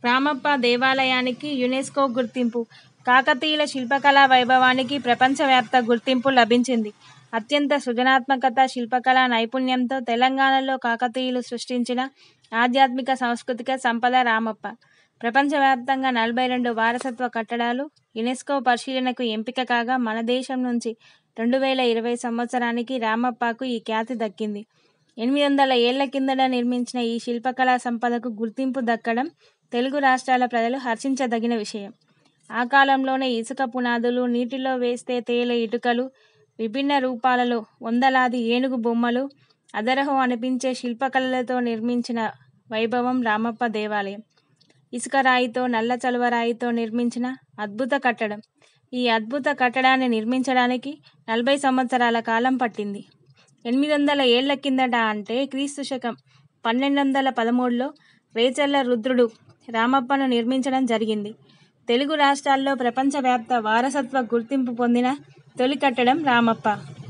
రామప్ప దేవాలయానికి యునెస్కో గుర్తింపు కాకతీయుల శిల్పకళా వైభవానికి ప్రపంచవ్యాప్త గుర్తింపు లభించింది అత్యంత సృజనాత్మకత శిల్పకళా నైపుణ్యంతో తెలంగాణలో కాకతీయులు సృష్టించిన ఆధ్యాత్మిక సాంస్కృతిక సంపద రామప్ప ప్రపంచవ్యాప్తంగా నలభై రెండు వారసత్వ కట్టడాలు యునెస్కో పరిశీలనకు ఎంపిక కాగా మన దేశం నుంచి రెండు వేల ఇరవై సంవత్సరానికి రామప్పకు ఈ ఖ్యాతి దక్కింది ఎనిమిది వందల ఏళ్ల కిందట నిర్మించిన ఈ శిల్పకళా సంపదకు గుర్తింపు దక్కడం తెలుగు రాష్ట్రాల ప్రజలు హర్షించదగిన విషయం ఆ కాలంలోనే ఇసుక పునాదులు నీటిలో వేస్తే తేలే ఇటుకలు విభిన్న రూపాలలో వందలాది ఏనుగు బొమ్మలు అదరహం అనిపించే శిల్పకళలతో నిర్మించిన వైభవం రామప్ప దేవాలయం ఇసుక రాయితో నల్ల చలువ రాయితో నిర్మించిన అద్భుత కట్టడం ఈ అద్భుత కట్టడాన్ని నిర్మించడానికి నలభై సంవత్సరాల కాలం పట్టింది ఎనిమిది వందల ఏళ్ల కిందట అంటే క్రీస్తు శకం పన్నెండు వందల పదమూడులో రేచర్ల రుద్రుడు రామప్పను నిర్మించడం జరిగింది తెలుగు రాష్ట్రాల్లో ప్రపంచవ్యాప్త వారసత్వ గుర్తింపు పొందిన తొలి కట్టడం రామప్ప